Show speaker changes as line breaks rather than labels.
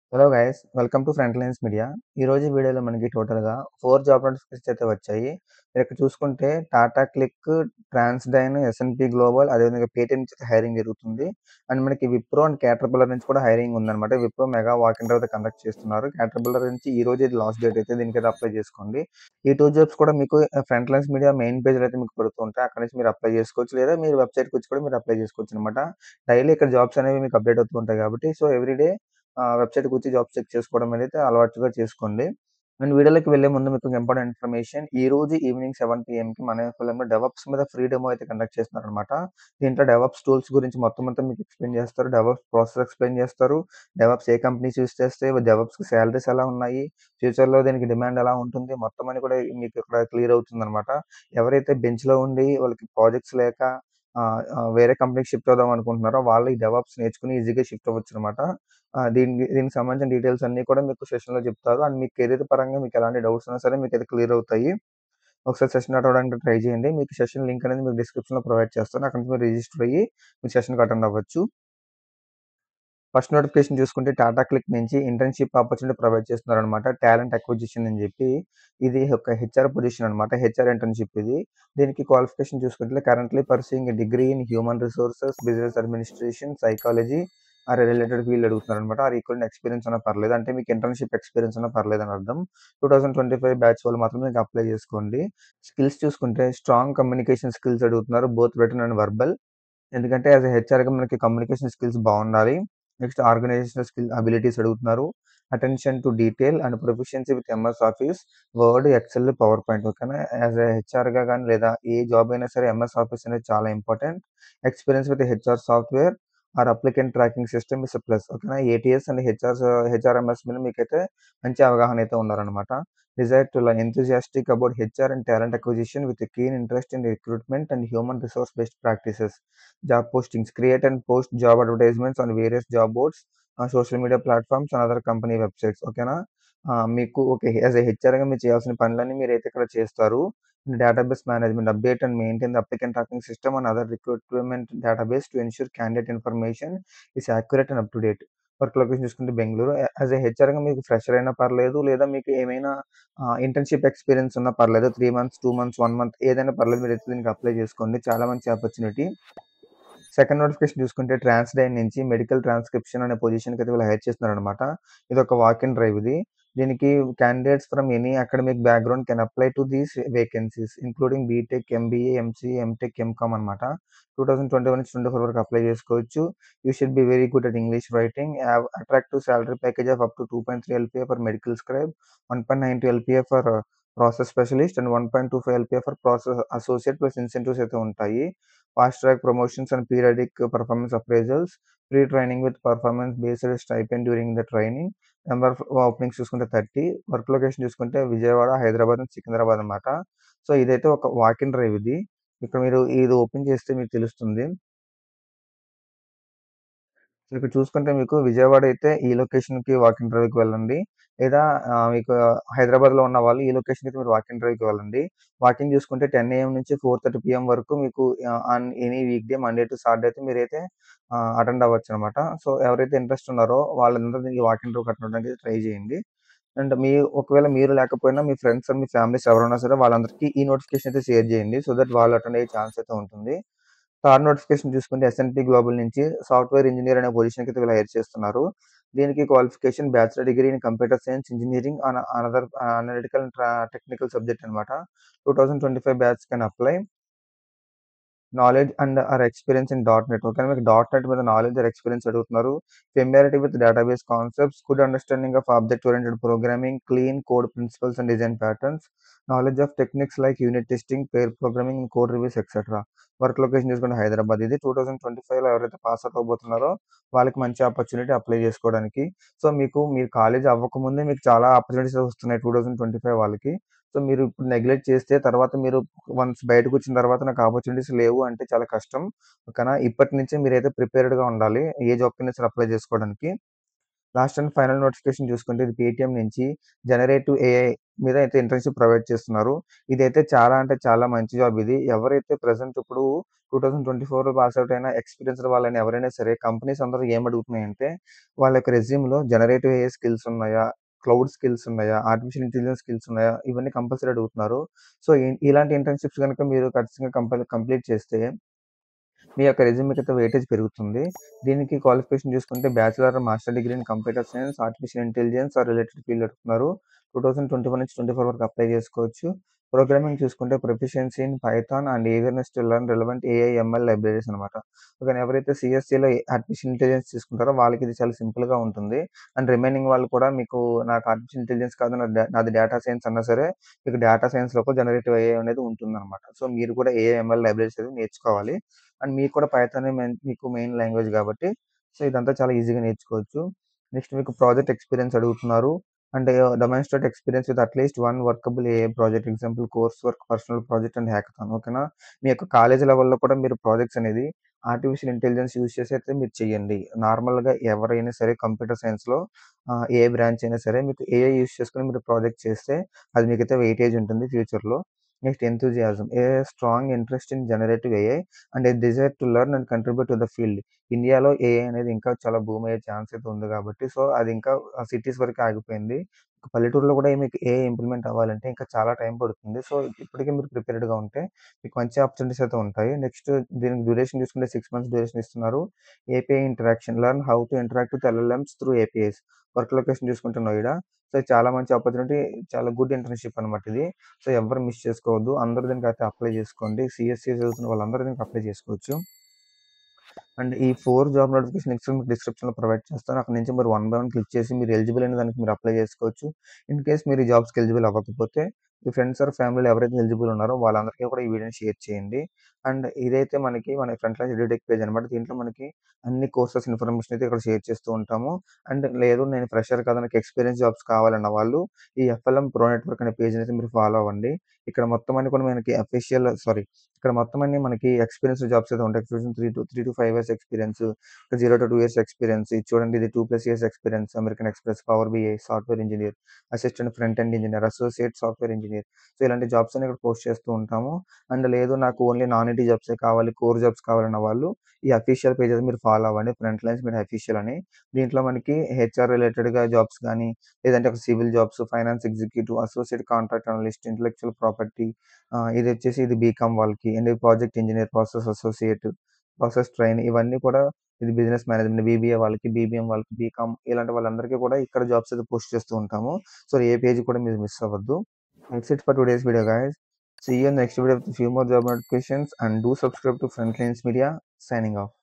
Hello guys welcome to front lines media ఈ రోజు వీడియోలో మనకి టోటల్గా ఫోర్ జాబ్ నోటిఫికేషన్స్ అయితే వచ్చాయి మీరు ఇక్కడ చూసుకుంటే టాటా క్లిక్ ట్రాన్స్డైన్ ఎస్ఎన్పి గ్లోబల్ అదేవిధంగా పేటీఎం నుంచి హైరింగ్ జరుగుతుంది అండ్ మనకి విప్రో అండ్ క్యాటర్పిల్లర్ నుంచి కూడా హైరింగ్ ఉందన్నమాట విప్రో మెగా వాక్ ఇన్ అయితే కండక్ట్ చేస్తున్నారు క్యాటర్పిల్లర్ నుంచి ఈ రోజు ఇది లాస్ట్ డేట్ అయితే దీనికి అప్లై చేసుకోండి ఈ టూ జాబ్స్ కూడా మీకు front lines media main page అయితే మీకు పడుతూ ఉంటాయి అక్కడ నుంచి మీరు అప్లై చేసుకోవచ్చు లేదా మీరు వెబ్సైట్కి వచ్చి కూడా మీరు అప్లై చేసుకోవచ్చు అనమాట డైలీ ఇక్కడ జాబ్స్ అనేవి మీకు అప్డేట్ అవుతూ ఉంటాయి కాబట్టి సో ఎవ్రీడే వెబ్సైట్కి వచ్చి జాబ్ చెక్ చేసుకోవడం అనేది అలవాటుగా చేసుకోండి అండ్ వీడియోలోకి వెళ్ళే ముందు మీకు ఇంపార్టెంట్ ఇన్ఫర్మేషన్ ఈ రోజు ఈవినింగ్ సెవెన్ పిఎంకి మన ఫిల్మ్లో డెవప్స్ మీద ఫ్రీ డెమో అయితే కండక్ట్ చేస్తున్నారు అనమాట దీంట్లో డెవప్స్ టూల్స్ గురించి మొత్తం అంతా మీకు ఎక్స్ప్లెయిన్ చేస్తారు డెవప్స్ ప్రాసెస్ ఎక్స్ప్లెయిన్ చేస్తారు డెవప్స్ ఏ కంపెనీస్ యూస్ చేస్తే డెవప్స్కి శాలరీస్ ఎలా ఉన్నాయి ఫ్యూచర్లో దీనికి డిమాండ్ ఎలా ఉంటుంది మొత్తం అని కూడా మీకు ఇక్కడ క్లియర్ అవుతుంది అనమాట ఎవరైతే బెంచ్లో ఉండి వాళ్ళకి ప్రాజెక్ట్స్ లేక ఆ, ఆ, వేరే కంపెనీకి షిఫ్ట్ అవుదాం అనుకుంటున్నారో వాళ్ళు ఈ డెవప్స్ నేర్చుకుని ఈజీగా షిఫ్ట్ అవ్వచ్చు అనమాట దీనికి దీనికి సంబంధించిన డీటెయిల్స్ అన్ని కూడా మీకు సెషన్లో చెప్తారు అండ్ మీ కెరీర్ పరంగా మీకు ఎలాంటి డౌట్స్ ఉన్నా సరే మీకు అయితే క్లియర్ అవుతాయి ఒకసారి సెషన్ అటెండ్ అవ్వడానికి ట్రై చేయండి మీకు సెషన్ లింక్ అనేది మీకు డిస్క్రిప్షన్లో ప్రొవైడ్ చేస్తాను అక్కడ నుంచి మీరు రిజిస్టర్ అయ్యి మీ సెషన్కి అటెండ్ అవ్వచ్చు ఫస్ట్ నోటిఫికేషన్ చూసుకుంటే టాటా క్లిక్ నుంచి ఇంటర్న్షిప్ ఆపర్చునిటీ ప్రొవైడ్ చేస్తున్నారు అనమాట టాలెంట్ అక్విజిషన్ అని చెప్పి ఇది ఒక హెచ్ఆర్ పొజిషన్ అనమాట హెచ్ఆర్ ఇంటర్న్షిప్ ఇది దీనికి క్వాలిఫికేషన్ చూసుకుంటే currently pursuing degree in human resources business administration psychology or related field అడుగుతున్నారు అనమాట ఆర్ ఈక్వల్ ఎక్స్పీరియన్స్ అన్న పర్లేదు అంటే మీకు ఇంటర్న్షిప్ ఎక్స్పీరియన్స్ అన్న పర్లేదు అని అర్థం two thousand twenty five batch వాళ్ళు మాత్రం మీకు అప్లై చేసుకోండి స్కిల్స్ చూసుకుంటే స్ట్రాంగ్ కమ్యూనికేషన్ స్కిల్స్ అడుగుతున్నారు బోత్ రిటర్న్ అండ్ వర్బల్ ఎందుకంటే యాజ్ హెచ్ఆర్గా మనకి కమ్యూనికేషన్ స్కిల్స్ బాగుండాలి నెక్స్ట్ ఆర్గనైజేషన్ స్కిల్ అబిలిటీస్ అడుగుతున్నారు attention to detail and proficiency with MS Office Word Excel PowerPoint ఓకేనా యాజ్ ఎ హెచ్ఆర్గా కానీ లేదా ఏ జాబ్ అయినా సరే ఎంఎస్ ఆఫీస్ అనేది చాలా important experience with HR software or applicant tracking system is plus ఓకేనా ఏటీఎస్ అండ్ హెచ్ఆర్ హెచ్ఆర్ఎంఎస్ మీద మీకైతే మంచి అవగాహన అయితే ఉన్నారనమాట desire to enthusiastic about HR and talent acquisition with keen interest in recruitment and human resource best practices job postings create and post job advertisements on various job boards social media platforms and other company websites ఓకేనా ఆ, మీకు okay as a హెచ్ఆర్గా మీరు చేయాల్సిన పనులన్నీ మీరు అయితే ఇక్కడ చేస్తారు database management update and maintain the applicant tracking system and other recruitment database to ensure candidate information is accurate and up to date work location చూసుకుంటే బెంగళూరు యాజ్ ఏ హెచ్ఆర్గా మీకు ఫ్రెషర్ అయినా పర్లేదు లేదా మీకు ఏమైనా ఇంటర్న్షిప్ ఎక్స్పీరియన్స్ ఉన్నా పర్లేదు three months two months one month ఏదైనా పర్లేదు మీరు అయితే దీనికి అప్లై చేసుకోండి చాలా మంచి ఆపర్చునిటీ సెకండ్ నోటిఫికేషన్ చూసుకుంటే ట్రాన్స్డైన్ నుంచి మెడికల్ ట్రాన్స్క్రిప్షన్ అనే పొజిషన్కి అయితే వీళ్ళు హైర్ చేస్తున్నారు అనమాట ఇది ఒక వాక్ ఇన్ డ్రైవ్ ఇది దీనికి candidates from any academic background can apply to these vacancies including BTech MBA MC MTech MCom అనమాట టూ థౌసండ్ ట్వంటీ వన్ నుంచి ట్వంటీ ఫోర్ వరకు అప్లై చేసుకోవచ్చు you should be very good at English writing attractive salary package of up to two point three LPA for medical scribe one point nine two LPA for process specialist and one point two five LPA for process associate plus incentives అయితే ఉంటాయి fast track promotions and periodic performance appraisals pre training with performance based stipend during the training number of openings చూసుకుంటే thirty work location చూసుకుంటే Vijayawada Hyderabad and Secunderabad అనమాట so ఇదైతే ఒక walk in drive ఇది ఇక్కడ మీరు ఇది ఓపెన్ చేస్తే మీకు తెలుస్తుంది సో ఇక్కడ చూసుకుంటే మీకు విజయవాడ అయితే ఈ లొకేషన్కి వాకింగ్ డ్రైవ్కి వెళ్ళండి లేదా ఆ, మీకు హైదరాబాద్లో ఉన్న వాళ్ళు ఈ లొకేషన్కి మీరు వాకింగ్ డ్రైవ్కి వెళ్ళండి వాకింగ్ చూసుకుంటే టెన్ ఏఎం నుంచి ఫోర్ థర్టీ పిఎం వరకు మీకు on any week day Monday to Saturday అయితే మీరైతే అటెండ్ అవ్వచ్చు అనమాట సో ఎవరైతే ఇంట్రెస్ట్ ఉన్నారో వాళ్ళందరూ దీనికి వాకింగ్ డ్రైవ్ కట్టడానికి ట్రై చేయండి అండ్ మీ ఒకవేళ మీరు లేకపోయినా మీ ఫ్రెండ్స్ అండ్ మీ ఫ్యామిలీస్ ఎవరైనా సరే వాళ్ళందరికీ ఈ నోటిఫికేషన్ అయితే షేర్ చేయండి సో దట్ వాళ్ళు అటెండ్ అయ్యే ఛాన్స్ అయితే ఉంటుంది థర్డ్ నోటిఫికేషన్ చూసుకుంటే ఎస్ఎన్పి గ్లోబల్ నుంచి సాఫ్ట్వేర్ ఇంజనీర్ అనే పొజిషన్కి అయితే వీళ్ళు హైర్ చేస్తున్నారు దీనికి qualification bachelor degree in computer science engineering another analytical technical subject అనమాట two thousand twenty five batch can apply knowledge and or experience in dot net okay మీకు dot net మీద knowledge or experience అడుగుతున్నారు familiarity with database concepts good understanding of object oriented programming clean code principles and design patterns knowledge of techniques like unit testing pair programming code reviews etcetera work location చూసుకుంటే హైదరాబాద్ ఇది two thousand twenty ఫైవ్లో ఎవరైతే pass out అవబోతున్నారో వాళ్ళకి మంచి opportunity apply చేసుకోవడానికి so మీకు మీరు college అవ్వకముందే మీకు చాలా ఆపర్చునిటీస్ వస్తున్నాయి టూ థౌసండ్ ట్వంటీ ఫైవ్ వాళ్ళకి సో మీరు ఇప్పుడు నెగ్లెక్ట్ చేస్తే తర్వాత మీరు వన్స్ బయటకు వచ్చిన తర్వాత నాకు ఆపర్చునిటీస్ లేవు అంటే చాలా కష్టం ఓకేనా ఇప్పటి నుంచే మీరైతే ప్రిపేర్డ్గా ఉండాలి ఏ జాబ్ కింద అప్లై చేసుకోవడానికి లాస్ట్ అండ్ ఫైనల్ నోటిఫికేషన్ చూసుకుంటే ఇది పేటీఎం నుంచి జనరేటివ్ ఏఐ మీద అయితే ఇంటర్న్‌షిప్ ప్రొవైడ్ చేస్తున్నారు. ఇదైతే చాలా అంటే చాలా మంచి జాబ్ ఇది. ఎవరైతే ప్రెజెంట్ ఇప్పుడు 2024 పాస్ ఔట్ అయిన ఎక్స్‌పీరియన్స్‌డ్ వాళ్ళని ఎవరైనా సరే కంపెనీస్ అందరూ ఏమడుగుతున్నాయంటే వాళ్ళ యొక్క రెజ్యూమ్‌లో జనరేటివ్ ఏఐ స్కిల్స్ ఉన్నాయా? క్లౌడ్ స్కిల్స్ ఉన్నాయా? ఆర్టిఫిషియల్ ఇంటెలిజెన్స్ స్కిల్స్ ఉన్నాయా? ఇవన్నీ కంపల్సరీ అడుగుతున్నారు. సో, ఇ ఇలాంటి ఇంటర్న్‌షిప్స్ గనుక మీరు ఖచ్చితంగా కంపల్ కంప్లీట్ చేస్తే మీ యొక్క రెజ్యూమ్‌కైతే వెయిటేజ్ పెరుగుతుంది. దీనికి క్వాలిఫికేషన్ చూసుకుంటే bachelor or master degree in computer science, artificial intelligence or related field అడుగుతున్నారు. 2021-24 వరకు అప్లై చేసుకోవచ్చు. ప్రోగ్రామింగ్ చూసుకుంటే proficiency in Python and eagerness to learn relevant AI, ML libraries అనమాట. ఓకేనా. ఎవరైతే సీఎస్‌సిలో ఆర్టిఫిషియల్ ఇంటెలిజెన్స్ తీసుకుంటారో వాళ్ళకి ఇది చాలా సింపుల్‌గా ఉంటుంది. అండ్ రిమైనింగ్ వాళ్ళు కూడా మీకు నాకు ఆర్టిఫిషియల్ ఇంటెలిజెన్స్ కాదు నాది డా నాది డేటా సైన్స్ అన్నా సరే మీకు డేటా సైన్స్‌లో కూడా జనరేటివ్ ఏఐ అనేది ఉంటుందనమాట. సో, మీరు కూడా ఏఐ, ఎంఎల్ లైబ్రరీస్ అనేది నేర్చుకోవాలి. అండ్ మీకు కూడా పైథానే మెయిన్ మీకు మెయిన్ లాంగ్వేజ్ కాబట్టి సో, ఇదంతా చాలా ఈజీగా నేర్చుకోవచ్చు. నెక్స్ట్ మీకు ప్రాజెక్ట్ ఎక్స్‌పీరియన్స్ అడుగుతున్నారు. And demonstrate experience with at least one workable AI project example course work, personal project and hackathon ఓకేనా. మీ యొక్క కాలేజీ లెవెల్‌లో కూడా మీరు ప్రాజెక్ట్స్ అనేది ఆర్టిఫిషియల్ ఇంటెలిజెన్స్ యూజ్ చేసి అయితే మీరు చేయండి. నార్మల్‌గా ఎవరైనా సరే కంప్యూటర్ సైన్స్‌లో ఆహ్, ఏ బ్రాంచ్ అయినా సరే మీకు ఏఐ యూజ్ చేసుకొని మీరు ప్రాజెక్ట్ చేస్తే అది మీకైతే వెయిటేజ్ ఉంటుంది ఫ్యూచర్‌లో. Next enthusiasm a strong interest in generative AI and a desire to learn and contribute to the field. ఇండియాలో ఏఐ అనేది ఇంకా చాలా బూమ్ అయ్యే ఛాన్స్ అయితే ఉంది కాబట్టి సో, అది ఇంకా సిటీస్ వరకే ఆగిపోయింది. పల్లెటూరులో కూడా మీకు ఏఐ ఇంప్లిమెంట్ అవ్వాలంటే ఇంకా చాలా టైం పడుతుంది. సో, ఇప్పటికే మీరు ప్రిపేర్డ్‌గా ఉంటే మీకు మంచి ఆపర్చునిటీస్ అయితే ఉంటాయి. నెక్స్ట్ దీనికి డ్యూరేషన్ చూసుకుంటే 6 మంత్స్ డ్యూరేషన్ ఇస్తున్నారు. API interaction learn how to interact with LLMs through APIs. Work location చూసుకుంటే నోయిడా. సో, చాలా మంచి ఆపర్చునిటీ చాలా గుడ్ ఇంటర్న్‌షిప్ అనమాట ఇది. సో, ఎవ్వరు మిస్ చేసుకోవద్దు. అందరూ దీనికైతే అప్లై చేసుకోండి. సీఎస్‌సి చదువుతున్న వాళ్ళందరూ దీనికి అప్లై చేసుకోవచ్చు. అండ్ ఈ 4 జాబ్ నోటిఫికేషన్ లింక్స్ మీకు డిస్క్రిప్షన్‌లో ప్రొవైడ్ చేస్తాను. అక్కడి నుంచి మీరు వన్ బై వన్ క్లిక్ చేసి మీరు ఎలిజిబుల్ అయిన దానికి మీరు అప్లై చేసుకోవచ్చు. ఇన్ కేస్ మీరు ఈ జాబ్స్‌కి ఎలిజిబుల్ అవ్వకపోతే మీ ఫ్రెండ్స్ ఆర్ ఫ్యామిలీలో ఎవరైతే ఎలిజిబుల్ ఉన్నారో వాళ్ళందరికీ కూడా ఈ వీడియోని షేర్ చేయండి. అండ్ ఇదైతే మనకి మన ఫ్రంట్‌లైన్ ఎడ్యుటెక్ పేజ్ అనమాట. దీంట్లో మనకి అన్ని కోర్సెస్ ఇన్ఫర్మేషన్ అయితే ఇక్కడ షేర్ చేస్తూ ఉంటాము. అండ్ లేదు నేను ఫ్రెషర్ కదా! నాకు ఎక్స్‌పీరియన్స్ జాబ్స్ కావాలన్న వాళ్ళు ఈ ఎఫ్ఎల్ఎం ప్రో నెట్వర్క్ అనే పేజ్‌ని అయితే మీరు ఫాలో అవ్వండి. ఇక్కడ మొత్తం అన్ని కూడా మనకి అఫీషియల్ సారీ ఇక్కడ మొత్తం అన్ని మనకి ఎక్స్‌పీరియన్స్‌డ్ జాబ్స్ అయితే ఉంటాయి. చూసిన 3-3-5 ఇయర్స్ ఎక్స్‌పీరియన్స్, 0-2 ఇయర్స్ ఎక్స్‌పీరియన్స్ ఇది చూడండి ఇది 2+ years experience American Express, power BI, software engineer, assistant front end engineer, associate software engineer. So, ఇలాంటి జాబ్స్ అన్ని ఇక్కడ పోస్ట్ చేస్తూ ఉంటాము. అండ్ లేదు నాకు ఓన్లీ నాన్ ఐటీ జాబ్సే కావాలి, కోర్ జాబ్స్ కావాలన్న వాళ్ళు ఈ అఫీషియల్ పేజ్ అయితే మీరు ఫాలో అవ్వండి. ఫ్రంట్ లైన్స్ మీడియా అఫీషియల్ అని. దీంట్లో మనకి హెచ్ఆర్ రిలేటెడ్‌గా జాబ్స్ గానీ లేదంటే ఒక civil jobs, finance executive, associate contract analyst, intellectual property ah, ఇది వచ్చేసి ఇది బీకామ్ వాళ్ళకి and project engineer, process associate, process train ఇవన్నీ కూడా ఇది బిజినెస్ మేనేజ్మెంట్ బీబీఏ వాళ్ళకి, బీబీఎం వాళ్ళకి, బీకామ్ ఇలాంటి వాళ్ళందరికీ కూడా ఇక్కడ జాబ్స్ అయితే పోస్ట్ చేస్తూ ఉంటాము. సో, ఏ పేజ్ కూడా మీరు మిస్ అవ్వద్దు. That's it for today's video guys. See you in next video with few more job notifications and do subscribe to front lines media. Signing of.